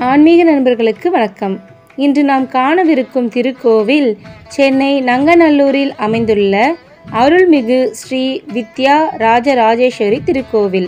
ஆன்மீக நண்பர்களுக்கு வணக்கம் இன்று நாம் காணவிருக்கும் திருக்கோவில் சென்னை நங்கநல்லூரில் அமைந்துள்ள அருள்மிகு ஸ்ரீ வித்யா ராஜராஜேஸ்வரி திருக்கோவில்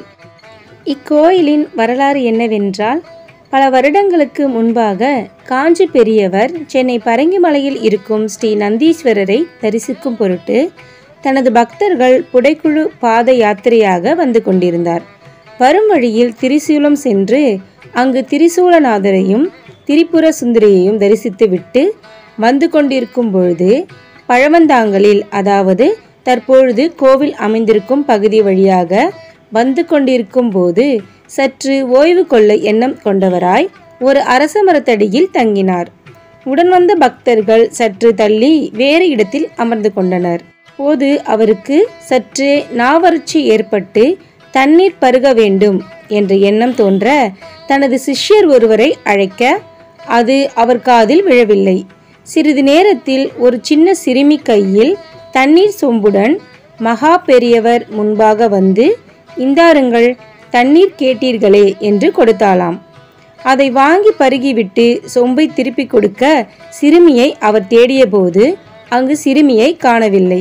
இக்கோயிலின் வரலாறு என்னவென்றால் பல வருடங்களுக்கு முன்பாக காஞ்சி பெரியவர் சென்னை பரங்கிமலையில் இருக்கும் ஸ்ரீ நந்தீஸ்வரரை தரிசிக்கும் பொருட்டு தனது பக்தர்கள் புடைக்குழு பாத யாத்திரையாக வந்து கொண்டிருந்தார் வரும் வழியில் திரிசூலம் சென்று அங்கு திரிசூலநாதரையும் திரிபுர சுந்தரியையும் தரிசித்துவிட்டு வந்து கொண்டிருக்கும் பொழுது பழவந்தாங்கலில் அதாவது தற்பொழுது கோவில் அமைந்திருக்கும் பகுதி வழியாக வந்து கொண்டிருக்கும் போது சற்று ஓய்வு கொள்ள எண்ணம் கொண்டவராய் ஒரு அரச மரத்தடியில் தங்கினார் உடன் வந்த பக்தர்கள் சற்று தள்ளி வேறு இடத்தில் அமர்ந்து கொண்டனர் போது அவருக்கு சற்று நாவறட்சி ஏற்பட்டு தண்ணீர் பருக வேண்டும் என்ற எண்ணம் தோன்ற தனது சிஷ்யர் ஒருவரை அழைக்க அது அவர் காதில் விழவில்லை சிறிது நேரத்தில் ஒரு சின்ன சிறுமி கையில் தண்ணீர் சொம்புடன் மகா பெரியவர் முன்பாக வந்து இந்தாருங்கள் தண்ணீர் கேட்டீர்களே என்று கொடுத்தாளாம் அதை வாங்கி பருகிவிட்டு சொம்பை திருப்பி கொடுக்க சிறுமியை அவர் தேடியபோது அங்கு சிறுமியை காணவில்லை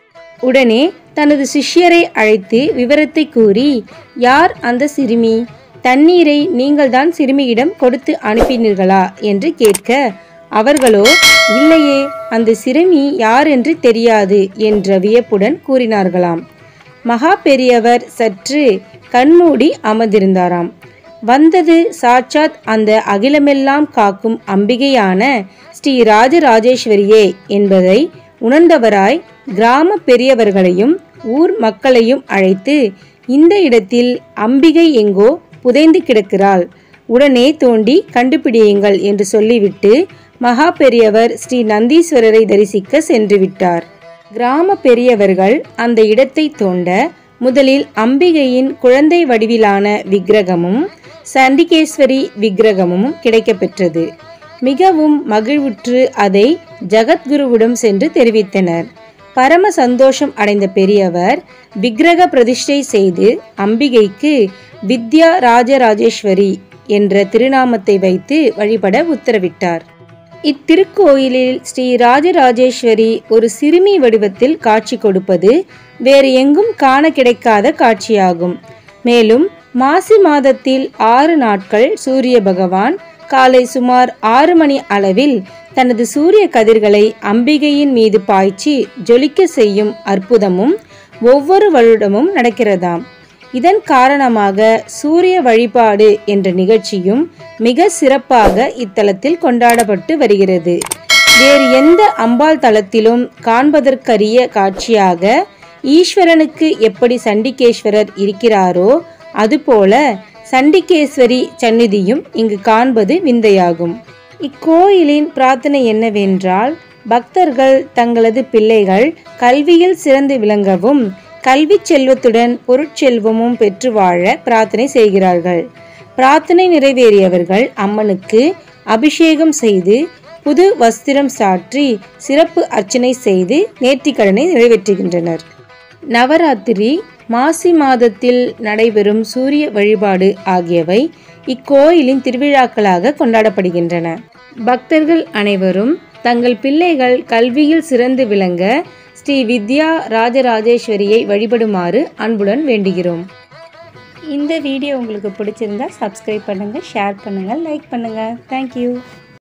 உடனே தனது சிஷ்யரை அழைத்து விவரத்தை கூறி யார் அந்த சிறுமி தண்ணீரை நீங்கள்தான் சிறுமியிடம் கொடுத்து அனுப்பினீர்களா என்று கேட்க அவர்களோ இல்லையே அந்த சிறுமி யார் என்று தெரியாது என்ற வியப்புடன் கூறினார்களாம் மகா பெரியவர் சற்று கண்மூடி அமர்ந்திருந்தாராம் வந்தது சாட்சாத் அந்த அகிலமெல்லாம் காக்கும் அம்பிகையான ஸ்ரீ ராஜராஜேஸ்வரியே என்பதை உணர்ந்தவராய் கிராம பெரியவர்களையும் ஊர் மக்களையும் அழைத்து இந்த இடத்தில் அம்பிகை எங்கோ புதைந்து கிடக்கிறாள் உடனே தோண்டி கண்டுபிடியுங்கள் என்று சொல்லிவிட்டு மகா பெரியவர் ஸ்ரீ நந்தீஸ்வரரை தரிசிக்க சென்று விட்டார் கிராம பெரியவர்கள் அந்த இடத்தை தோண்ட முதலில் அம்பிகையின் குழந்தை வடிவிலான விக்கிரகமும் சண்டிகேஸ்வரி விக்கிரகமும் கிடைக்கப்பெற்றது மிகவும் மகிழ்வுற்று அதை ஜகத்குருவிடம் சென்று தெரிவித்தனர் பரம சந்தோஷம் அடைந்த பெரியவர் விக்கிரக பிரதிஷ்டை செய்து அம்பிகைக்கு வித்யா ராஜராஜேஸ்வரி என்ற திருநாமத்தை வைத்து வழிபட உத்தரவிட்டார் இத்திருக்கோயிலில் ஸ்ரீ ராஜராஜேஸ்வரி ஒரு சிறுமி வடிவத்தில் காட்சி கொடுப்பது வேறு எங்கும் காண கிடைக்காத காட்சியாகும் மேலும் மாசி மாதத்தில் ஆறு நாட்கள் சூரிய பகவான் காலை சுமார் ஆறு மணி அளவில் தனது சூரிய கதிர்களை அம்பிகையின் மீது பாய்ச்சி ஜொலிக்க செய்யும் அற்புதமும் ஒவ்வொரு வருடமும் நடக்கிறதாம் இதன் காரணமாக சூரிய வழிபாடு என்ற நிகழ்ச்சியும் மிக சிறப்பாக இத்தலத்தில் கொண்டாடப்பட்டு வருகிறது வேறு எந்த அம்பாள் தலத்திலும் காண்பதற்கரிய காட்சியாக ஈஸ்வரனுக்கு எப்படி சண்டிகேஸ்வரர் இருக்கிறாரோ அதுபோல சண்டிகேஸ்வரி சந்நிதியும் இங்கு காண்பது விந்தையாகும் இக்கோயிலின் பிரார்த்தனை என்னவென்றால் பக்தர்கள் தங்களது பிள்ளைகள் கல்வியில் சிறந்து விளங்கவும் கல்வி செல்வத்துடன் பொருட்செல்வமும் பெற்று வாழ பிரார்த்தனை செய்கிறார்கள் பிரார்த்தனை நிறைவேறியவர்கள் அம்மனுக்கு அபிஷேகம் செய்து புது வஸ்திரம் சாற்றி சிறப்பு அர்ச்சனை செய்து நேர்த்திக்கடனை நிறைவேற்றுகின்றனர் நவராத்திரி மாசி மாதத்தில் நடைபெறும் சூரிய வழிபாடு ஆகியவை இக்கோயிலின் திருவிழாக்களாக கொண்டாடப்படுகின்றன பக்தர்கள் அனைவரும் தங்கள் பிள்ளைகள் கல்வியில் சிறந்து விளங்க ஸ்ரீ வித்யா ராஜராஜேஸ்வரியை வழிபடுமாறு அன்புடன் வேண்டுகிறோம் இந்த வீடியோ உங்களுக்கு பிடிச்சிருந்தா சப்ஸ்கிரைப் பண்ணுங்கள் ஷேர் பண்ணுங்கள் லைக் பண்ணுங்கள் தேங்க்யூ